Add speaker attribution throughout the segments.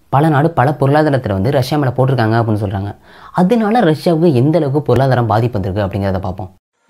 Speaker 1: பல நாடு பல பொருளாதாரத்தில் வந்து ரஷ்யா மேலே போட்டிருக்காங்க அப்படின்னு சொல்கிறாங்க அதனால ரஷ்யாவுக்கு எந்த அளவுக்கு பொருளாதாரம் பாதிப்பு வந்திருக்கு அப்படிங்கிறத பார்ப்போம்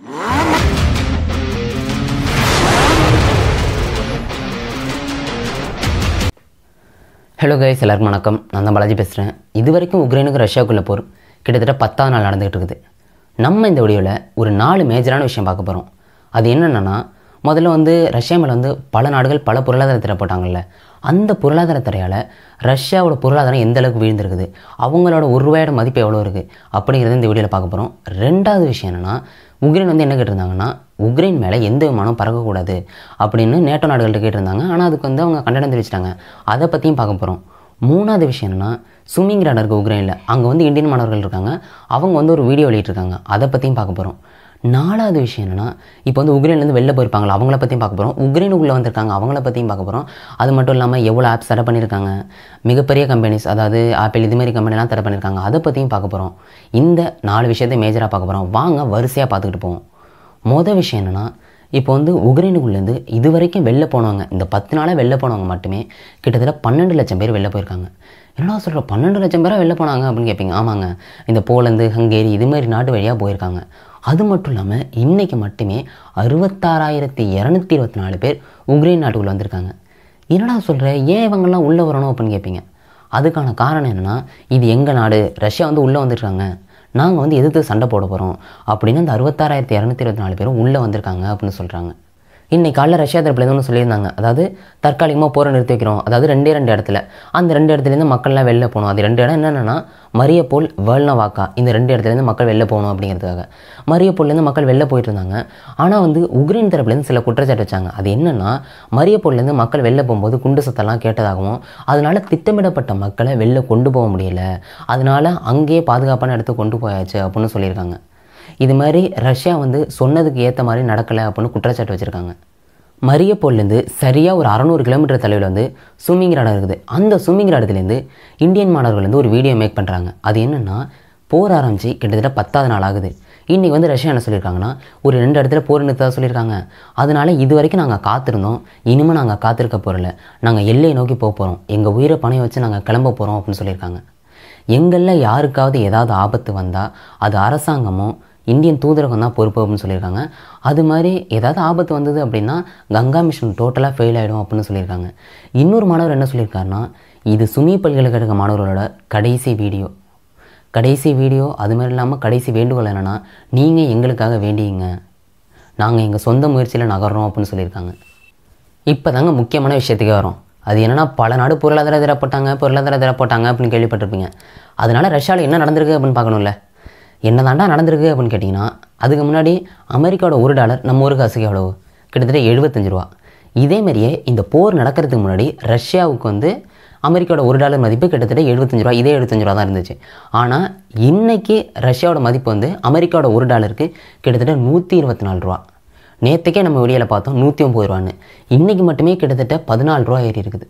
Speaker 1: ஹலோ கைஸ் எல்லாருக்கும் வணக்கம் நான் தான் பாலாஜி பேசுகிறேன் இது வரைக்கும் உக்ரைனுக்கு ரஷ்யாவுக்குள்ள போர் கிட்டத்தட்ட பத்தாவது நாள் நடந்துகிட்டு இருக்குது நம்ம இந்த வீடியோவில் ஒரு நாலு மேஜரான விஷயம் பார்க்க போகிறோம் அது என்னென்னா முதல்ல வந்து ரஷ்யா மேலே வந்து பல நாடுகள் பல பொருளாதார தடை போட்டாங்கல்ல அந்த பொருளாதார தடையால் ரஷ்யாவோட பொருளாதாரம் எந்த அளவுக்கு வீழ்ந்திருக்குது அவங்களோட ஒரு ரூபாயோட மதிப்பு எவ்வளோ இருக்குது அப்படிங்கிறத இந்த வீடியோவில் பார்க்க போகிறோம் ரெண்டாவது விஷயம் என்னென்னா உக்ரைன் வந்து என்ன கேட்டிருந்தாங்கன்னா உக்ரைன் மேலே எந்த விமானம் பறக்கக்கூடாது அப்படின்னு நேட்டோ நாடுகள்கிட்ட கேட்டிருந்தாங்க ஆனால் அதுக்கு வந்து அவங்க கண்டனம் தெரிவிச்சிட்டாங்க அதை பற்றியும் பார்க்க போகிறோம் மூணாவது விஷயம் என்னென்னா ஸ்விம்மிங் ராடர் இருக்குது உக்ரைனில் அங்கே வந்து இந்தியன் மாணவர்கள் இருக்காங்க அவங்க வந்து ஒரு வீடியோ வெளியிட்டிருக்காங்க அதை பற்றியும் பார்க்க போகிறோம் நாலாவது விஷயம் என்னென்னா இப்போ வந்து உக்ரைன்லேருந்து வெளில போயிருப்பாங்களா அவங்கள பற்றியும் பார்க்க போகிறோம் உக்ரைனுக்குள்ளே வந்திருக்காங்க அவங்கள பற்றியும் பார்க்க போகிறோம் அது மட்டும் இல்லாமல் எவ்வளோ ஆப்ஸ் தடை பண்ணியிருக்காங்க மிகப்பெரிய கம்பெனிஸ் அதாவது ஆப்பிள் இது மாதிரி கம்பெனிலாம் தடை பண்ணியிருக்காங்க அதை பற்றியும் பார்க்க போகிறோம் இந்த நாலு விஷயத்தை மேஜராக பார்க்க போகிறோம் வாங்க வரிசையாக பார்த்துக்கிட்டு போவோம் மொதல் விஷயம் என்னென்னா இப்போ வந்து உக்ரைனுக்குள்ளேருந்து இது வரைக்கும் வெளில போனவங்க இந்த பத்து நாளாக வெளில போனவங்க மட்டுமே கிட்டத்தட்ட பன்னெண்டு லட்சம் பேர் வெளில போயிருக்காங்க என்னடா சொல்கிற பன்னெண்டு லட்சம் பேராக வெளில போனாங்க அப்படின்னு கேட்பீங்க ஆமாங்க இந்த போலந்து ஹங்கேரி இது மாதிரி நாட்டு வழியாக போயிருக்காங்க அது மட்டும் இல்லாமல் இன்றைக்கி மட்டுமே அறுபத்தாறாயிரத்தி இரநூத்தி இருபத்தி நாலு பேர் உக்ரைன் நாட்டுக்குள்ளே வந்திருக்காங்க என்னடா சொல்கிற ஏன் இவங்கெல்லாம் உள்ளே வரணும் அப்படின்னு கேட்பீங்க அதுக்கான காரணம் என்னென்னா இது எங்கள் நாடு ரஷ்யா வந்து உள்ளே வந்துருக்காங்க நாங்கள் வந்து எதிர்த்து சண்டை போட போகிறோம் அப்படின்னு அந்த அறுபத்தாறாயிரத்தி இரநூத்தி இருபத்தி நாலு பேரும் உள்ளே வந்திருக்காங்க அப்படின்னு சொல்கிறாங்க இன்னைக்கு காலைல ரஷ்யா தரப்புலேருந்து ஒன்று சொல்லியிருந்தாங்க அதாவது தற்காலிகமாக போரை நிறுத்தி வைக்கிறோம் அதாவது ரெண்டே ரெண்டு இடத்துல அந்த ரெண்டு இடத்துலேருந்து மக்கள்லாம் வெளில போகணும் அது ரெண்டு இடம் என்னென்னா மரியப்போல் வேல்னவாக்கா இந்த ரெண்டு இடத்துலேருந்து மக்கள் வெளில போகணும் அப்படிங்கிறதுக்காக மரியப்போல்லேருந்து மக்கள் வெளில போயிட்டு இருந்தாங்க ஆனால் வந்து உக்ரைன் தரப்புலேருந்து சில குற்றச்சாட்டு வச்சாங்க அது என்னென்னா மரியப்போல்லேருந்து மக்கள் வெளில போகும்போது குண்டு சத்தம்லாம் கேட்டதாகவும் அதனால திட்டமிடப்பட்ட மக்களை வெளில கொண்டு போக முடியல அதனால அங்கேயே பாதுகாப்பான இடத்துக்கு கொண்டு போயாச்சு அப்படின்னு சொல்லியிருக்காங்க இது மாதிரி ரஷ்யா வந்து சொன்னதுக்கு ஏற்ற மாதிரி நடக்கலை அப்படின்னு குற்றச்சாட்டு வச்சுருக்காங்க மரியப்போல்லேருந்து சரியாக ஒரு அறநூறு கிலோமீட்டர் தொலைவில் வந்து ஸ்விம்மிங் ராடம் இருக்குது அந்த ஸ்விம்மிங் ராடத்துலேருந்து இந்தியன் மாணவர்கள் வந்து ஒரு வீடியோ மேக் பண்ணுறாங்க அது என்னென்னா போர் ஆரம்பித்து கிட்டத்தட்ட பத்தாவது நாள் ஆகுது இன்றைக்கி வந்து ரஷ்யா என்ன சொல்லியிருக்காங்கன்னா ஒரு ரெண்டு இடத்துல போர் நிறுத்ததாக சொல்லியிருக்காங்க அதனால இது வரைக்கும் நாங்கள் காத்திருந்தோம் இனிமேல் நாங்கள் காத்திருக்க போகிறல நாங்கள் எல்லையை நோக்கி போக போகிறோம் எங்கள் உயிரை பணைய வச்சு நாங்கள் கிளம்ப போகிறோம் அப்படின்னு சொல்லியிருக்காங்க எங்களில் யாருக்காவது ஏதாவது ஆபத்து வந்தால் அது அரசாங்கமோ இந்தியன் தூதரகம் தான் பொறுப்பு அப்படின்னு சொல்லியிருக்காங்க அது மாதிரி ஏதாவது ஆபத்து வந்தது அப்படின்னா கங்கா மிஷன் டோட்டலாக ஃபெயில் ஆகிடும் அப்படின்னு சொல்லியிருக்காங்க இன்னொரு மாணவர் என்ன சொல்லியிருக்காருன்னா இது சுமி பல்கலைக்கழக மாணவர்களோட கடைசி வீடியோ கடைசி வீடியோ அது மாதிரி இல்லாமல் கடைசி வேண்டுகோள் என்னென்னா நீங்கள் எங்களுக்காக வேண்டியங்க நாங்கள் எங்கள் சொந்த முயற்சியில் நகர்றோம் அப்படின்னு சொல்லியிருக்காங்க இப்போ தாங்க முக்கியமான விஷயத்துக்கே வரோம் அது என்னென்னா பல நாடு பொருளாதார தடை போட்டாங்க பொருளாதார தடை போட்டாங்க அப்படின்னு கேள்விப்பட்டிருப்பீங்க அதனால ரஷ்யாவில் என்ன நடந்திருக்கு அப்படின்னு பார்க்கணும்ல என்ன தாண்டா நடந்திருக்கு அப்படின்னு கேட்டிங்கன்னா அதுக்கு முன்னாடி அமெரிக்காவோட ஒரு டாலர் நம்ம ஊருக்கு காசுக்கு எவ்வளவு கிட்டத்தட்ட எழுபத்தஞ்சு ரூபா இதேமாரியே இந்த போர் நடக்கிறதுக்கு முன்னாடி ரஷ்யாவுக்கு வந்து அமெரிக்காவோட ஒரு டாலர் மதிப்பு கிட்டத்தட்ட எழுபத்தஞ்சு ரூபா இதே எழுபத்தஞ்சு ரூபா தான் இருந்துச்சு ஆனால் இன்னைக்கு ரஷ்யாவோட மதிப்பு வந்து அமெரிக்காவோட ஒரு டாலருக்கு கிட்டத்தட்ட நூற்றி இருபத்தி நாலு ரூபா நேற்றுக்கே நம்ம வெளியில் பார்த்தோம் நூற்றி ஒம்பது ரூபான்னு இன்றைக்கி மட்டுமே கிட்டத்தட்ட பதினாலு ரூபா ஏறி இருக்குது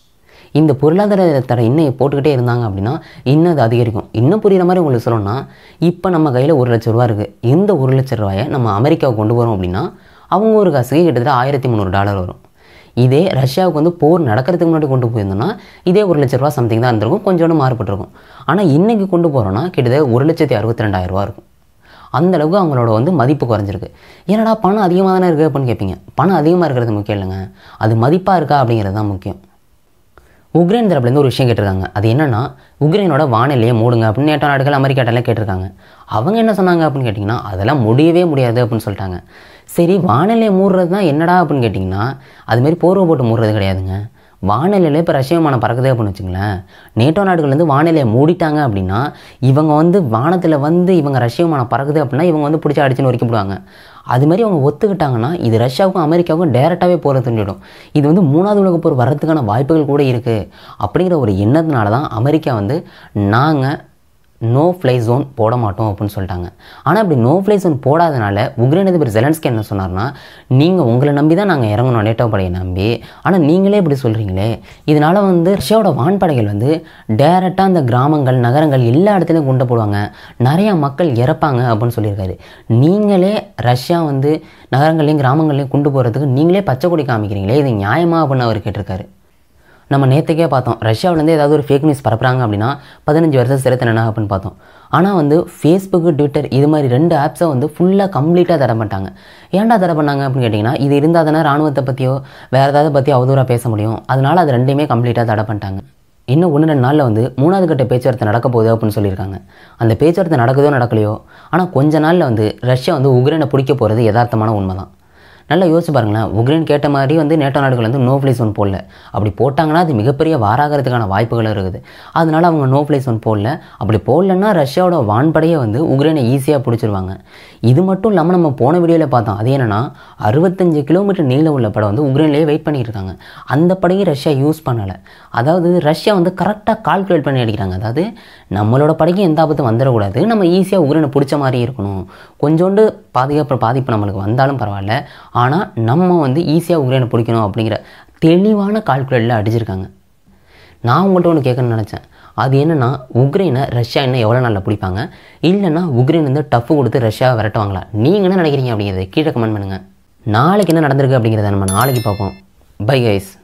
Speaker 1: இந்த பொருளாதார தடை இன்னும் போட்டுக்கிட்டே இருந்தாங்க அப்படின்னா இன்னும் அது அதிகரிக்கும் இன்னும் புரிகிற மாதிரி உங்களுக்கு சொல்லணும்னா இப்போ நம்ம கையில் ஒரு லட்ச ரூபா இருக்குது இந்த ஒரு லட்ச ரூபாயை நம்ம அமெரிக்காவுக்கு கொண்டு வரோம் அப்படின்னா அவங்க ஒரு காசுக்கு கிட்டத்தட்ட ஆயிரத்தி முந்நூறு டாலர் வரும் இதே ரஷ்யாவுக்கு வந்து போர் நடக்கிறதுக்கு முன்னாடி கொண்டு போயிருந்தோம்னா இதே ஒரு லட்ச ரூபா சம்திங் தான் இருந்திருக்கும் கொஞ்சோண்டு மாறுபட்டிருக்கும் ஆனால் இன்றைக்கி கொண்டு போகிறோன்னா கிட்டத்தட்ட ஒரு லட்சத்தி அறுபத்தி ரெண்டாயிரம் ரூபா இருக்கும் அந்த அளவுக்கு அவங்களோட வந்து மதிப்பு குறைஞ்சிருக்கு ஏன்னடா பணம் அதிகமாக தானே இருக்குது அப்படின்னு கேட்பீங்க பணம் அதிகமாக இருக்கிறது முக்கியம் இல்லைங்க அது மதிப்பாக இருக்கா அப்படிங்கிறது தான் முக்கியம் உக்ரைன் தரப்புலேருந்து ஒரு விஷயம் கேட்டிருக்காங்க அது என்னென்னா உக்ரைனோட வானிலையை மூடுங்க அப்படின்னு நேட்டோ நாடுகள் அமெரிக்காட்டெல்லாம் கேட்டிருக்காங்க அவங்க என்ன சொன்னாங்க அப்படின்னு கேட்டிங்கன்னா அதெல்லாம் முடியவே முடியாது அப்படின்னு சொல்லிட்டாங்க சரி வானிலையை மூடுறது தான் என்னடா அப்படின்னு கேட்டிங்கன்னா அதுமாரி போர்வை போட்டு மூடுறது கிடையாதுங்க வானிலையில் இப்போ ரஷ்ய விமானம் பறக்குது அப்படின்னு வச்சுங்களேன் நேட்டோ நாடுகள் வந்து வானிலையை மூடிட்டாங்க அப்படின்னா இவங்க வந்து வானத்தில் வந்து இவங்க ரஷ்ய விமானம் பறக்குது அப்படின்னா இவங்க வந்து பிடிச்சி அடிச்சுன்னு வரைக்கப்படுவாங்க அது மாதிரி அவங்க ஒத்துக்கிட்டாங்கன்னா இது ரஷ்யாவுக்கும் அமெரிக்காவுக்கும் டேரெக்டாகவே போகிற தூண்டிடும் இது வந்து மூணாவது உலக போர் வர்றதுக்கான வாய்ப்புகள் கூட இருக்குது அப்படிங்கிற ஒரு எண்ணத்தினால தான் அமெரிக்கா வந்து நாங்கள் நோ ஃப்ளை ஜோன் போட மாட்டோம் அப்படின்னு சொல்லிட்டாங்க ஆனால் அப்படி நோ ஃப்ளை ஜோன் போடாதனால உக்ரைன் அதிபர் ஜெலன்ஸ்கி என்ன சொன்னார்னா நீங்கள் உங்களை நம்பி தான் நாங்கள் இறங்கணும் நேட்டோ படையை நம்பி ஆனால் நீங்களே இப்படி சொல்கிறீங்களே இதனால் வந்து ரஷ்யாவோட வான்படைகள் வந்து டேரெக்டாக அந்த கிராமங்கள் நகரங்கள் எல்லா இடத்துலையும் கொண்டு போடுவாங்க நிறையா மக்கள் இறப்பாங்க அப்படின்னு சொல்லியிருக்காரு நீங்களே ரஷ்யா வந்து நகரங்கள்லையும் கிராமங்கள்லையும் கொண்டு போகிறதுக்கு நீங்களே பச்சை கொடி காமிக்கிறீங்களே இது நியாயமா அப்படின்னு அவர் கேட்டிருக்காரு நம்ம நேற்றுக்கே பார்த்தோம் ரஷ்யாவிலேருந்து ஏதாவது ஒரு ஃபேக் நியூஸ் பரப்புறாங்க அப்படின்னா பதினஞ்சு வருஷம் சிறை தண்டனை அப்படின்னு பார்த்தோம் ஆனால் வந்து ஃபேஸ்புக்கு ட்விட்டர் இது மாதிரி ரெண்டு ஆப்ஸை வந்து ஃபுல்லாக கம்ப்ளீட்டாக தடை பண்ணிட்டாங்க ஏன்டா தடை பண்ணாங்க அப்படின்னு கேட்டிங்கன்னா இது இருந்தால் தானே ராணுவத்தை பற்றியோ வேறு ஏதாவது பற்றி அவதூறாக பேச முடியும் அதனால அது ரெண்டையுமே கம்ப்ளீட்டாக தடை பண்ணிட்டாங்க இன்னும் ஒன்று ரெண்டு நாளில் வந்து மூணாவது கட்ட பேச்சுவார்த்தை நடக்க போகுது அப்படின்னு சொல்லியிருக்காங்க அந்த பேச்சுவார்த்தை நடக்குதோ நடக்கலையோ ஆனால் கொஞ்ச நாளில் வந்து ரஷ்யா வந்து உக்ரைனை பிடிக்க போகிறது யதார்த்தமான உண்மை தான் நல்லா யோசிச்சு பாருங்களேன் உக்ரைன் கேட்ட மாதிரி வந்து நேட்டோ நாடுகள் வந்து நோ ஃப்ளைஸ் ஒன் போடல அப்படி போட்டாங்கன்னா அது மிகப்பெரிய வாராகிறதுக்கான வாய்ப்புகள் இருக்குது அதனால அவங்க நோ ஃப்ளைஸ் ஒன் போடல அப்படி போடலன்னா ரஷ்யாவோட வான்படையை வந்து உக்ரைனை ஈஸியாக பிடிச்சிருவாங்க இது மட்டும் இல்லாமல் நம்ம போன வீடியோவில் பார்த்தோம் அது என்னன்னா அறுபத்தஞ்சு கிலோமீட்டர் நீளம் உள்ள படம் வந்து உக்ரைன்லேயே வெயிட் பண்ணிட்டு இருக்காங்க அந்த படையும் ரஷ்யா யூஸ் பண்ணலை அதாவது ரஷ்யா வந்து கரெக்டாக கால்குலேட் பண்ணி அடிக்கிறாங்க அதாவது நம்மளோட படைக்கு எந்த ஆபத்தும் வந்துடக்கூடாது நம்ம ஈஸியாக உக்ரைனை பிடிச்ச மாதிரி இருக்கணும் கொஞ்சோண்டு பாதுகாப்பு பாதிப்பு நம்மளுக்கு வந்தாலும் பரவாயில்ல ஆனால் நம்ம வந்து ஈஸியாக உக்ரைனை பிடிக்கணும் அப்படிங்கிற தெளிவான கால்குலேட்டில் அடிச்சிருக்காங்க நான் உங்கள்கிட்ட ஒன்று கேட்கணும்னு நினச்சேன் அது என்னென்னா உக்ரைனை ரஷ்யா இன்னும் எவ்வளோ நாளில் பிடிப்பாங்க இல்லைன்னா உக்ரைன் வந்து டஃப் கொடுத்து ரஷ்யாவை விரட்டுவாங்களா நீங்கள் என்ன நினைக்கிறீங்க அப்படிங்கிறத கீழே கமெண்ட் பண்ணுங்கள் நாளைக்கு என்ன நடந்திருக்கு அப்படிங்கிறத நம்ம நாளைக்கு பார்ப்போம் பை கைஸ்